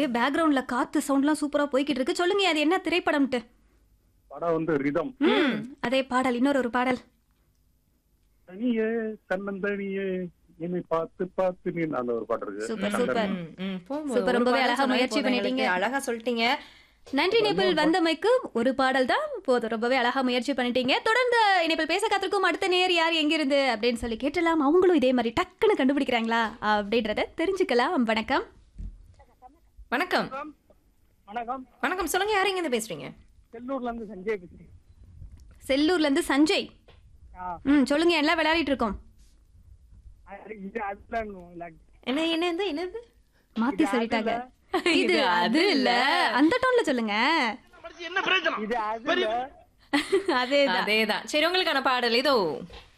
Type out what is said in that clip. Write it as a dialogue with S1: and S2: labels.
S1: அப்படியே பேக்ரவுண்ட்ல காத்து சவுண்ட்லாம் சூப்பரா போய்கிட்டு இருக்கு சொல்லுங்க அது என்ன திரைப்படம்ட்டு
S2: படம் வந்து ரிதம்
S1: ம் அதே பாடல் இன்னொரு ஒரு பாடல்
S2: தனியே தன்னந்தனியே என்னை பார்த்து பார்த்து நீ அந்த ஒரு பாட்டு இருக்கு
S1: சூப்பர்
S2: அந்த-
S1: சூப்பர்
S3: ம், ம், போங்க.
S1: சூப்பர்,
S3: ஒரு
S1: ரொம்பவே
S3: பாடல்
S1: அழகா
S3: சொன்னாலே
S1: முயற்சி
S3: போதும்
S1: பண்ணிட்டீங்க.
S3: எங்களுக்கு. அழகா சொல்லிட்டீங்க
S1: நன்றி நேபிள் வந்தமைக்கு ஒரு பாடல் தான் போதும் ரொம்பவே அழகா முயற்சி பண்ணிட்டீங்க தொடர்ந்து இணைப்பில் பேச காத்திருக்கும் அடுத்த நேர் யார் எங்கிருந்து அப்படின்னு சொல்லி கேட்டலாம் அவங்களும் இதே மாதிரி டக்குன்னு கண்டுபிடிக்கிறாங்களா அப்படின்றத தெரிஞ்சுக்கலாம் வணக்கம்
S3: வணக்கம்
S4: வணக்கம்
S3: வணக்கம் சொல்லுங்க யார் எங்க இருந்து பேசுறீங்க
S4: செல்லூர்ல இருந்து சஞ்சய் பேசுறேன்
S1: செல்லூர்ல இருந்து சஞ்சய்
S4: ஆ,
S1: ம் சொல்லுங்க எல்லாம் விளையாடிட்டு இருக்கோம்
S4: அது இது அதுதான் விளையாட்டு.
S3: என்ன என்ன இது என்னது
S1: மாத்தி சொல்லிட்டாங்க இது
S3: இது
S1: அது
S3: அது
S1: இல்ல அந்த டோன்ல சொல்லுங்க
S4: இது அது இல்ல.
S1: அதேதான்
S3: அதேதான் சரி உங்களுக்கான பாடல் இதோ